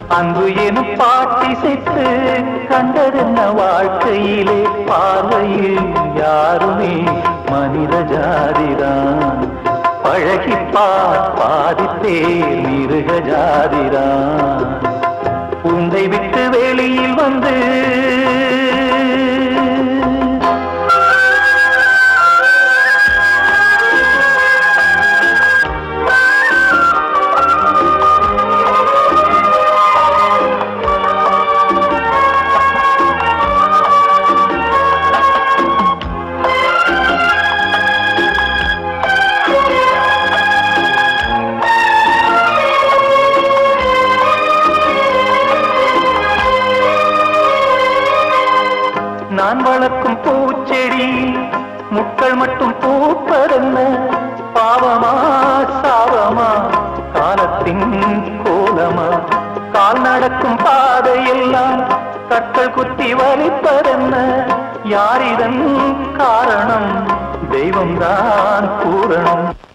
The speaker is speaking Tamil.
அன்பு எனும் பாட்டிசைத்து கண்டதென்ன வாழ்க்கையிலே பார்வையில் யாருமே மனித ஜாதிதான் பழகிப்பார் பாதித்தேர் மிருக ஜாதிதான் உந்தை விட்டு வெளியில் வந்து நான் வளர்க்கும் பூச்செடி முட்கள் மட்டும் பூப்பதென்ன பாவமா சாவமா காலத்தின் கோலமா கால் நடக்கும் பாதையெல்லாம் கற்கள் குத்தி வலிப்பதென்ன யாரிதன் காரணம் தெய்வம்தான் பூரணம்